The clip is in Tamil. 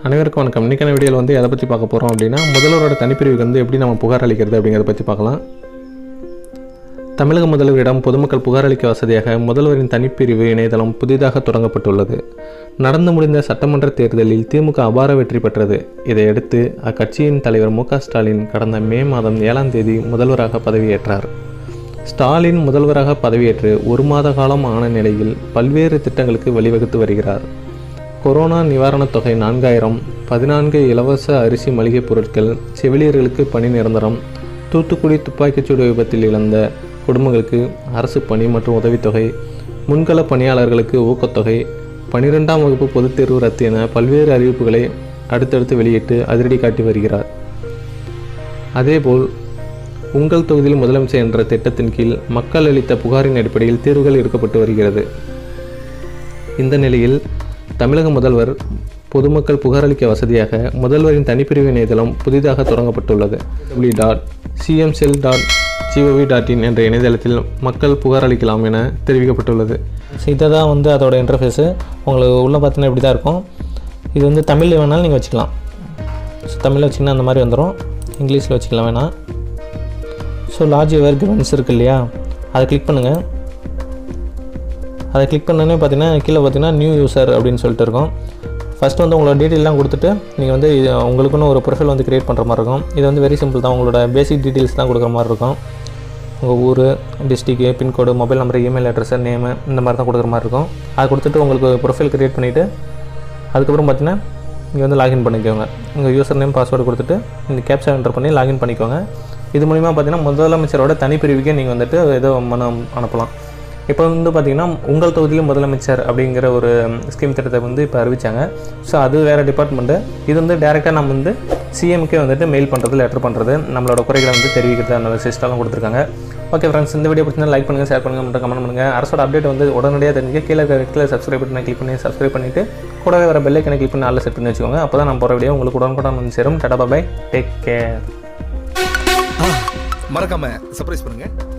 அனைவருக்கும் வணக்கம் இன்றைக்கான வீடியோவில் வந்து எதை பற்றி பார்க்க போகிறோம் அப்படின்னா முதல்வரோட தனிப்பிரிவுக்கு வந்து எப்படி நம்ம புகார் அளிக்கிறது அப்படிங்கிறத பற்றி பார்க்கலாம் தமிழக முதல்வரிடம் பொதுமக்கள் புகார் அளிக்க வசதியாக முதல்வரின் தனிப்பிரிவு இணையதளம் புதிதாக தொடங்கப்பட்டுள்ளது நடந்து முடிந்த சட்டமன்ற தேர்தலில் திமுக அபார வெற்றி பெற்றது இதையடுத்து அக்கட்சியின் தலைவர் மு க ஸ்டாலின் கடந்த மே மாதம் ஏழாம் தேதி முதல்வராக பதவியேற்றார் ஸ்டாலின் முதல்வராக பதவியேற்று ஒரு மாத காலம் ஆன நிலையில் பல்வேறு திட்டங்களுக்கு வழிவகுத்து வருகிறார் கொரோனா நிவாரணத் தொகை நான்காயிரம் பதினான்கு இலவச அரிசி மளிகைப் பொருட்கள் செவிலியர்களுக்கு பணி நிரந்தரம் தூத்துக்குடி துப்பாக்கிச்சூடு விபத்தில் இழந்த குடும்பங்களுக்கு அரசு பணி மற்றும் உதவித்தொகை முன்கள பணியாளர்களுக்கு ஊக்கத்தொகை பனிரெண்டாம் வகுப்பு பொதுத் தேர்வு ரத்து என பல்வேறு அறிவிப்புகளை அடுத்தடுத்து வெளியிட்டு அதிரடி காட்டி வருகிறார் அதேபோல் உங்கள் தொகுதியில் முதலமைச்சர் என்ற திட்டத்தின் கீழ் மக்கள் அளித்த புகாரின் அடிப்படையில் தீர்வுகள் எடுக்கப்பட்டு வருகிறது இந்த நிலையில் தமிழக முதல்வர் பொதுமக்கள் புகார் அளிக்க வசதியாக முதல்வரின் தனிப்பிரிவு இணையதளம் புதிதாக தொடங்கப்பட்டுள்ளது W dot CM cell dot gov dot in என்ற இணையதளத்தில் மக்கள் புகார் அளிக்கலாம் என தெரிவிக்கப்பட்டுள்ளது இதை தான் வந்து அதோட இன்டர்ஃபேஸு உங்களுக்கு உள்ளே பார்த்தீங்கன்னா இப்படி தான் இருக்கும் இது வந்து தமிழில் வேணாலும் நீங்கள் வச்சுக்கலாம் ஸோ தமிழில் வச்சிங்கன்னா அந்த மாதிரி வந்துடும் இங்கிலீஷில் வச்சுக்கலாம் வேணாம் ஸோ லார்ஜ் எவர் கிவன்ஸ் இருக்கு இல்லையா அதை கிளிக் பண்ணுங்கள் அதை கிளிக் பண்ணோன்னே பார்த்தீங்கன்னா கீழே பார்த்தீங்கன்னா நியூ யூசர் அப்படின்னு சொல்லிட்டு இருக்கும் ஃபஸ்ட்டு வந்து உங்களோட டீட்டெயிலாம் கொடுத்துட்டு நீங்கள் வந்து இது உங்களுக்குன்னு ஒரு ப்ரொஃபைல் வந்து க்ரியேட் பண்ணுற மாதிரி இருக்கும் இது வந்து வெரி சிம்பிள் தான் உங்களோட பேசிக் டீட்டெயில்ஸ் தான் கொடுக்குற மாதிரி இருக்கும் உங்கள் ஊர் district pincode mobile number email address name இந்த மாதிரி தான் கொடுக்குற மாதிரி இருக்கும் அதை கொடுத்துட்டு உங்களுக்கு ப்ரொஃபைல் க்ரியேட் பண்ணிவிட்டு அதுக்கப்புறம் பார்த்தீங்கன்னா இங்கே வந்து லாகின் பண்ணிக்கோங்க உங்கள் யூசர் நேம் பாஸ்வேர்டு கொடுத்துட்டு இந்த கேப்சா என்டர் பண்ணி லாகின் பண்ணிக்கோங்க இது மூலிமா பார்த்தீங்கன்னா முதலமைச்சரோட தனிப்பிரிவுக்கே நீங்கள் வந்துட்டு ஏதோ மனு அனுப்பலாம் இப்போ வந்து பார்த்திங்கன்னா உங்கள் தொகுதியில் முதலமைச்சர் அப்படிங்கிற ஒரு ஸ்கீம் திட்டத்தை வந்து இப்போ அறிவிச்சாங்க ஸோ அது வேறு டிபார்ட்மெண்ட்டு இது வந்து டேரெக்டாக நம்ம வந்து சிஎம்கே வந்துட்டு மெயில் பண்ணுறது லெட்டர் பண்ணுறது நம்மளோட குறைகளை வந்து தெரிவிக்கிறது அந்த சிஸ்டம்லாம் கொடுத்துருக்காங்க ஓகே ஃப்ரெண்ட்ஸ் இந்த வீடியோ பிடிச்சிருந்தா லைக் பண்ணுங்கள் ஷேர் பண்ணுங்கள் மற்றும் கமெண்ட் பண்ணுங்கள் அரசோட அப்டேட் வந்து உடனடியாக தெரிஞ்சுக்க கீழே இருக்கிற சப்ஸ்கிரைப் பண்ணி கிளிக் பண்ணி சப்ஸ்கிரைப் பண்ணிவிட்டு கூடவே வர பெல்லைக்கனை கிளிக் பண்ணி ஆளில் செட் பண்ணி வச்சுக்கோங்க அப்போ தான் நம்ம போகிற வீடியோ உங்களுக்கு உடனுக்குடன் வந்து சேரும் டாடா பாய் டேக் கேர் மறக்காம சர்ப்ரைஸ் பண்ணுங்க